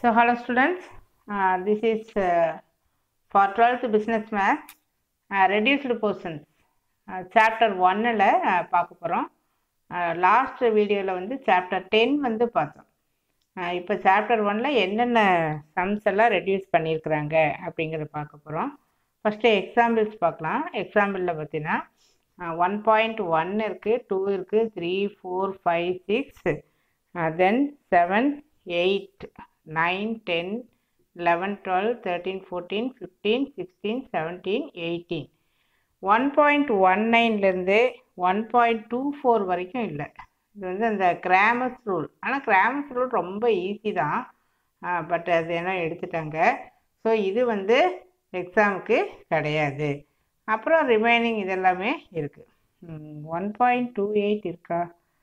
So, hello students, uh, this is uh, for 12th business math uh, reduced portions uh, chapter 1ல பார்க்க போகிறோம் last வீடியோவில் வந்து chapter ten வந்து பார்த்தோம் இப்போ சாப்டர் ஒனில் என்னென்ன சம்ஸ் எல்லாம் ரெடியூஸ் பண்ணியிருக்கிறாங்க அப்படிங்கிறத பார்க்க போகிறோம் ஃபஸ்ட்டு எக்ஸாம்பிள்ஸ் பார்க்கலாம் எக்ஸாம்பிளில் பார்த்தீங்கன்னா ஒன் பாயிண்ட் ஒன் இருக்குது டூ இருக்குது three four five six then seven eight nine ten eleven twelve thirteen fourteen fifteen sixteen seventeen eighteen one point one நைன்லேருந்து ஒன் பாயிண்ட் டூ ஃபோர் வரைக்கும் இல்லை இது வந்து அந்த கிராமஸ் ரூல் ஆனால் கிராமஸ் ரூல் ரொம்ப ஈஸி தான் பட் அது என்ன எடுத்துட்டாங்க ஸோ இது வந்து எக்ஸாமுக்கு கிடையாது அப்புறம் ரிமைனிங் இதெல்லாமே இருக்குது ஒன் பாயிண்ட் டூ எயிட் இருக்கா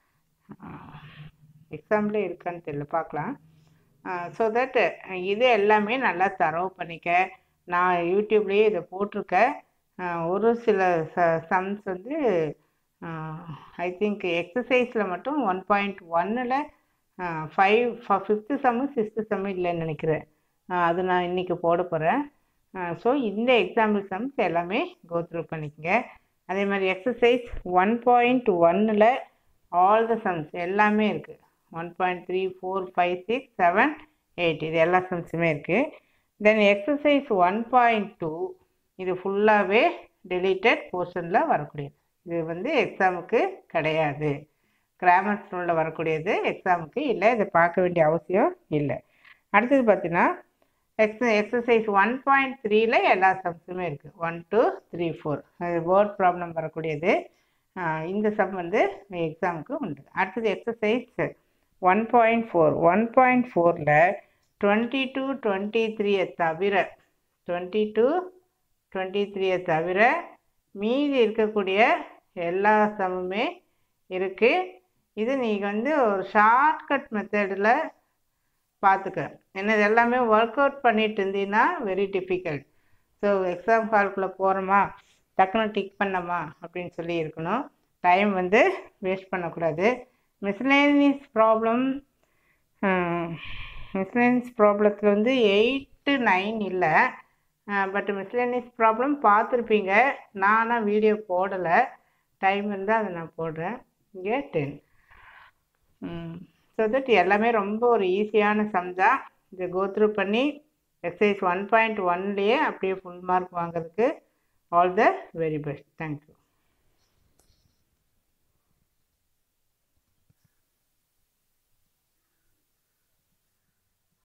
எக்ஸாம்பிள் இருக்கான்னு தெரியல பார்க்கலாம் ஸோ தட் இது எல்லாமே நல்லா தரவு பண்ணிக்க நான் யூடியூப்லேயே இதை போட்டிருக்கேன் ஒரு சில ச சம்ஸ் வந்து ஐ திங்க் எக்ஸசைஸில் மட்டும் ஒன் பாயிண்ட் ஒன்னில் five fifth sum sixth sum இல்லைன்னு நினைக்கிறேன் அது நான் இன்றைக்கி போட போகிறேன் ஸோ இந்த எக்ஸாம்பிள் சம்ஸ் எல்லாமே கோத்ரூ பண்ணிக்கங்க அதே மாதிரி எக்ஸசைஸ் ஒன் பாயிண்ட் ஒன்னில் ஆல் த சம்ஸ் எல்லாமே இருக்குது one point three four five six seven eight இது எல்லா சம்ஸுமே இருக்குது then exercise one point two இது ஃபுல்லாகவே டெலிட்டட் போர்ஷனில் வரக்கூடியது இது வந்து எக்ஸாமுக்கு கிடையாது கிராமர் ஸ்கூலில் வரக்கூடியது எக்ஸாமுக்கு இல்லை இதை பார்க்க வேண்டிய அவசியம் இல்லை அடுத்தது பார்த்தீங்கன்னா எக்ஸ் எக்ஸசைஸ் ஒன் பாயிண்ட் த்ரீல எல்லா சம்ஸுமே இருக்குது ஒன் டூ த்ரீ ஃபோர் அது வேர்ட் ப்ராப்ளம் வரக்கூடியது இந்த சம் வந்து எக்ஸாமுக்கு உண்டு அடுத்தது exercise one point four one point ஃபோரில் டுவெண்ட்டி டூ டுவெண்ட்டி த்ரீயை தவிர டுவெண்ட்டி டூ டுவெண்ட்டி த்ரீயை தவிர மீதி இருக்கக்கூடிய எல்லா சம்முமே இருக்குது இது நீங்கள் வந்து ஒரு ஷார்ட்கட் மெத்தடில் பார்த்துக்க ஏன்னா இது எல்லாமே ஒர்க் அவுட் பண்ணிட்டு இருந்தீங்கன்னா வெரி டிஃபிகல்ட் ஸோ எக்ஸாம் ஹால்குள்ளே போகிறோமா டக்குன்னு டிக் பண்ணோமா அப்படின்னு சொல்லி இருக்கணும் டைம் வந்து வேஸ்ட் பண்ணக்கூடாது மிஸ்லேனியஸ் ப்ராப்ளம் மிஸ்லேனியஸ் ப்ராப்ளத்தில் வந்து எயிட்டு நைன் இல்லை பட் மிஸ்லேனியஸ் ப்ராப்ளம் பார்த்துருப்பீங்க நானாக வீடியோ போடலை டைம் இருந்தால் அதை நான் போடுறேன் இங்கே டென் ஸோ தட் எல்லாமே ரொம்ப ஒரு ஈஸியான சம் தான் இதை கோத்ரூ பண்ணி எக்ஸசைஸ் ஒன் பாயிண்ட் ஒன்லேயே அப்படியே ஃபுல் மார்க் வாங்குறதுக்கு all the very best thank you